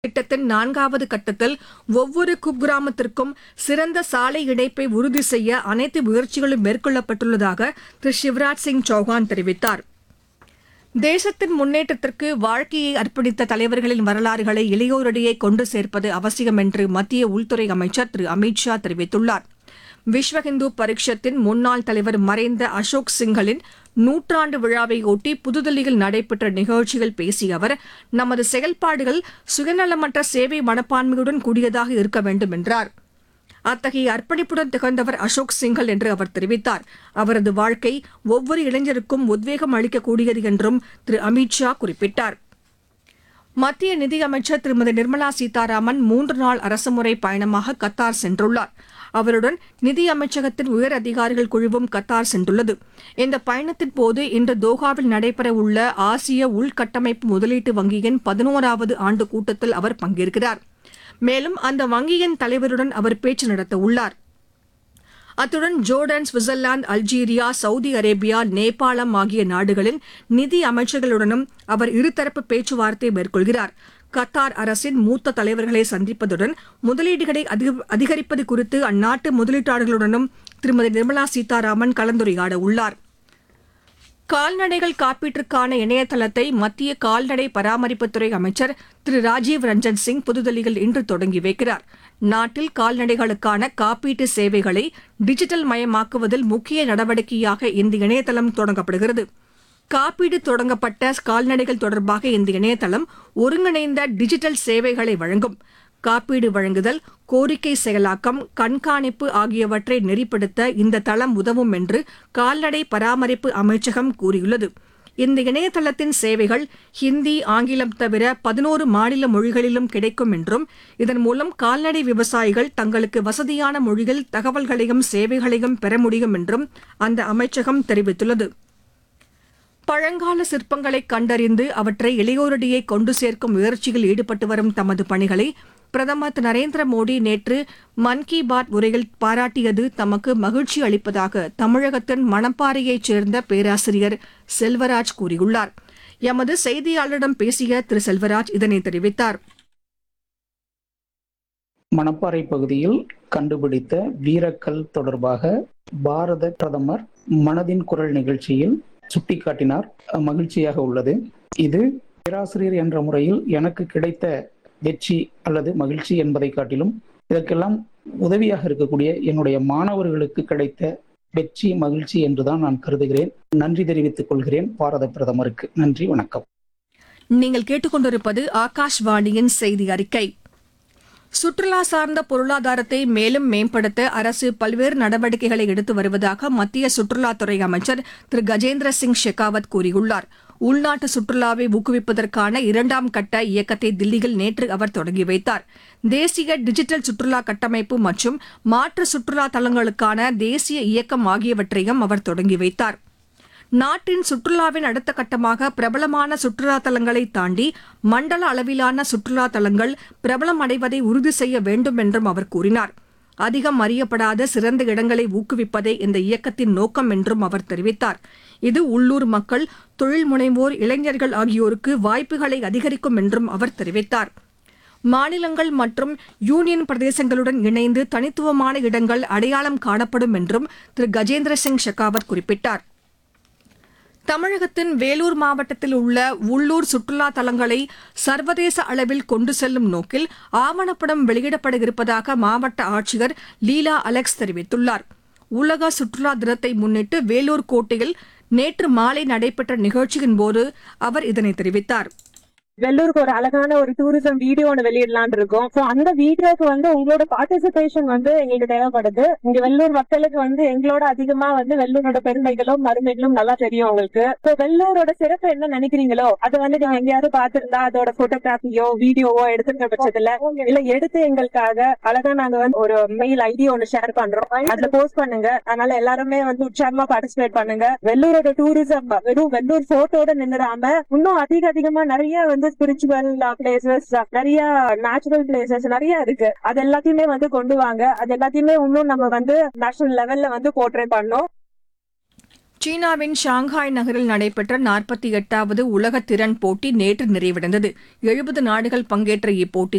திட்டத்தின் நான்காவது கட்டத்தில் ஒவ்வொரு குக்கிராமத்திற்கும் சிறந்த சாலை இணைப்பை உறுதி செய்ய அனைத்து முயற்சிகளும் மேற்கொள்ளப்பட்டுள்ளதாக திரு சிவராஜ் சிங் சௌஹான் தெரிவித்தார் தேசத்தின் முன்னேற்றத்திற்கு வாழ்க்கையை அர்ப்பணித்த தலைவர்களின் வரலாறுகளை இளையோரிடையே கொண்டு சேர்ப்பது அவசியம் என்று மத்திய உள்துறை அமைச்சர் திரு அமித் ஷா தெரிவித்துள்ளார் விஸ்வ இந்து பரிஷத்தின் முன்னாள் தலைவர் மறைந்த அசோக் சிங்கலின் நூற்றாண்டு விழாவை ஒட்டி புதுதில்லியில் நடைபெற்ற நிகழ்ச்சியில் பேசிய அவர் நமது செயல்பாடுகள் சுயநலமற்ற சேவை மனப்பான்மையுடன் கூடியதாக இருக்க வேண்டும் என்றார் அத்தகைய அர்ப்பணிப்புடன் திகழ்ந்தவர் அசோக் சிங்கல் என்று அவர் தெரிவித்தார் அவரது வாழ்க்கை ஒவ்வொரு இளைஞருக்கும் உத்வேகம் அளிக்கக்கூடியது என்றும் திரு அமித் ஷா குறிப்பிட்டார் மத்திய நிதியமைச்சர் திருமதி நிர்மலா சீதாராமன் மூன்று நாள் அரசுமுறை பயணமாக கத்தார் சென்றுள்ளார் அவருடன் நிதி அமைச்சகத்தின் உயர் அதிகாரிகள் குழுவும் கத்தார் சென்றுள்ளது இந்த பயணத்தின் போது இன்று தோஹாவில் நடைபெறவுள்ள ஆசிய உள்கட்டமைப்பு முதலீட்டு வங்கியின் பதினோராவது ஆண்டு கூட்டத்தில் அவர் பங்கேற்கிறார் மேலும் அந்த வங்கியின் தலைவருடன் அவர் பேச்சு நடத்த உள்ளார் அத்துடன் Jordan Switzerland Algeria Saudi Arabia நேபாளம் ஆகிய நாடுகளின் நிதி அமைச்சர்களுடனும் அவர் இருதரப்பு பேச்சுவார்த்தை மேற்கொள்கிறார் கத்தார் அரசின் மூத்த தலைவர்களை சந்திப்பதுடன் முதலீடுகளை அதிக- அதிகரிப்பது குறித்து அந்நாட்டு முதலீட்டாளர்களுடனும் திருமதி நிர்மலா சீதாராமன் கலந்துரையாட உள்ளார் கால்நடைகள் காப்பீட்டுக்கான இணையதளத்தை மத்திய கால்நடை பராமரிப்புத்துறை அமைச்சர் திரு ராஜீவ் ரஞ்சன் சிங் புதுதில்லியில் இன்று தொடங்கி வைக்கிறார் நாட்டில் கால்நடைகளுக்கான காப்பீட்டு சேவைகளை டிஜிட்டல் மயமாக்குவதில் முக்கிய நடவடிக்கையாக இந்த இணையதளம் தொடங்கப்படுகிறது காப்பீடு தொடங்கப்பட்ட கால்நடைகள் தொடர்பாக இந்த இணையதளம் ஒருங்கிணைந்த டிஜிட்டல் சேவைகளை வழங்கும் காப்பீடு வழங்குதல் கோரிக்கை செயலாக்கம் கண்காணிப்பு ஆகியவற்றை நெறிப்படுத்த இந்த தளம் உதவும் என்று கால்நடை பராமரிப்பு அமைச்சகம் கூறியுள்ளது இந்த இணையதளத்தின் சேவைகள் ஹிந்தி ஆங்கிலம் தவிர பதினோரு மாநில மொழிகளிலும் கிடைக்கும் என்றும் இதன் மூலம் கால்நடை விவசாயிகள் தங்களுக்கு வசதியான மொழியில் தகவல்களையும் சேவைகளையும் பெற முடியும் என்றும் அந்த அமைச்சகம் தெரிவித்துள்ளது பழங்கால சிற்பங்களை கண்டறிந்து அவற்றை இளையோரிடையே கொண்டு சேர்க்கும் முயற்சியில் ஈடுபட்டு வரும் தமது பணிகளை பிரதமர் திரு நரேந்திர மோடி நேற்று மன் கி பாத் உரையில் பாராட்டியது தமக்கு மகிழ்ச்சி அளிப்பதாக தமிழகத்தின் மணப்பாறையைச் சேர்ந்த பேராசிரியர் செல்வராஜ் கூறியுள்ளார் எமது செய்தியாளரிடம் பேசிய திரு செல்வராஜ் இதனை தெரிவித்தார் மணப்பாறை பகுதியில் கண்டுபிடித்த வீரக்கல் தொடர்பாக பாரத பிரதமர் மனதின் குரல் நிகழ்ச்சியில் சுட்டிக்காட்டினார் அஹ் மகிழ்ச்சியாக உள்ளது இது பேராசிரியர் என்ற முறையில் எனக்கு கிடைத்த வெற்றி அல்லது மகிழ்ச்சி என்பதை காட்டிலும் இதற்கெல்லாம் உதவியாக இருக்கக்கூடிய என்னுடைய மாணவர்களுக்கு கிடைத்த வெற்றி மகிழ்ச்சி என்றுதான் நான் கருதுகிறேன் நன்றி தெரிவித்துக் கொள்கிறேன் பாரத பிரதமருக்கு நன்றி வணக்கம் நீங்கள் கேட்டுக்கொண்டிருப்பது ஆகாஷ்வாணியின் செய்தி அறிக்கை சுற்றுலா சார்ந்த பொருளாதாரத்தை மேலும் மேம்படுத்த அரசு பல்வேறு நடவடிக்கைகளை எடுத்து வருவதாக மத்திய சுற்றுலாத்துறை அமைச்சர் திரு கஜேந்திர சிங் ஷெகாவத் கூறியுள்ளார் உள்நாட்டு சுற்றுலாவை ஊக்குவிப்பதற்கான இரண்டாம் கட்ட இயக்கத்தை தில்லியில் நேற்று அவர் தொடங்கி வைத்தார் தேசிய டிஜிட்டல் சுற்றுலா கட்டமைப்பு மற்றும் மாற்று சுற்றுலா தலங்களுக்கான தேசிய இயக்கம் ஆகியவற்றையும் அவர் தொடங்கி வைத்தார் நாட்டின் சுற்றுலாவின் அடுத்த கட்டமாக பிரபலமான சுற்றுலா தலங்களை தாண்டி மண்டல அளவிலான சுற்றுலா தலங்கள் பிரபலம் அடைவதை உறுதி செய்ய வேண்டும் என்றும் அவர் கூறினார் அதிகம் அறியப்படாத சிறந்த இடங்களை ஊக்குவிப்பதே இந்த இயக்கத்தின் நோக்கம் என்றும் அவர் தெரிவித்தார் இது உள்ளூர் மக்கள் தொழில் முனைவோர் இளைஞர்கள் ஆகியோருக்கு வாய்ப்புகளை அதிகரிக்கும் என்றும் அவர் தெரிவித்தார் மாநிலங்கள் மற்றும் யூனியன் பிரதேசங்களுடன் இணைந்து தனித்துவமான இடங்கள் அடையாளம் காணப்படும் என்றும் திரு கஜேந்திர சிங் ஷெகாவத் குறிப்பிட்டார் தமிழகத்தின் வேலூர் மாவட்டத்தில் உள்ள உள்ளூர் சுற்றுலா தலங்களை சர்வதேச அளவில் கொண்டு செல்லும் நோக்கில் ஆவணப்படம் வெளியிடப்பட இருப்பதாக மாவட்ட ஆட்சியர் லீலா அலெக்ஸ் தெரிவித்துள்ளார் உலக சுற்றுலா தினத்தை முன்னிட்டு வேலூர் கோட்டையில் நேற்று மாலை நடைபெற்ற நிகழ்ச்சியின் போது அவர் இதனை தெரிவித்தார் வெள்ளூருக்கு ஒரு அழகான ஒரு டூரிசம் வீடியோ ஒன்று வெளியிடலாம்னு இருக்கோம் சோ அந்த வீடியோக்கு வந்து உங்களோட பார்ட்டிசிபேஷன் வந்து எங்களுக்கு தேவைப்படுது இங்க வெள்ளூர் மக்களுக்கு வந்து எங்களோட அதிகமா வந்து வெள்ளூரோட பெருமைகளும் மருமைகளும் நல்லா தெரியும் உங்களுக்கு சோ வெள்ளூரோட சிறப்பு என்ன நினைக்கிறீங்களோ அதை வந்து நீங்க எங்கேயாவது பார்த்திருந்தா அதோட போட்டோகிராஃபியோ வீடியோவோ எடுத்துக்கிற பட்சத்துல இல்ல எடுத்து எங்களுக்காக அழகா நாங்க வந்து ஒரு மெயில் ஐடி ஒன்னு ஷேர் பண்றோம் அதுல போஸ்ட் பண்ணுங்க அதனால எல்லாருமே வந்து உற்சாகமா பார்ட்டிசிபேட் பண்ணுங்க வெள்ளூரோட டூரிசம் வெறும் வெள்ளூர் போட்டோட நின்னுடாம இன்னும் அதிக அதிகமா நிறைய வந்து ஸ்பிரிச்சுவல் பிளேசஸ் நிறைய நேச்சுரல் பிளேசஸ் நிறைய இருக்கு அது எல்லாத்தையுமே வந்து கொண்டு வாங்க அது எல்லாத்தையுமே இன்னும் நம்ம வந்து நேஷனல் லெவல்ல வந்து போர்ட்ரே பண்ணோம் சீனாவின் ஷாங்காய் நகரில் நடைபெற்ற நாற்பத்தி எட்டாவது உலக திறன் போட்டி நேற்று நிறைவடைந்தது எழுபது நாடுகள் பங்கேற்ற இப்போட்டி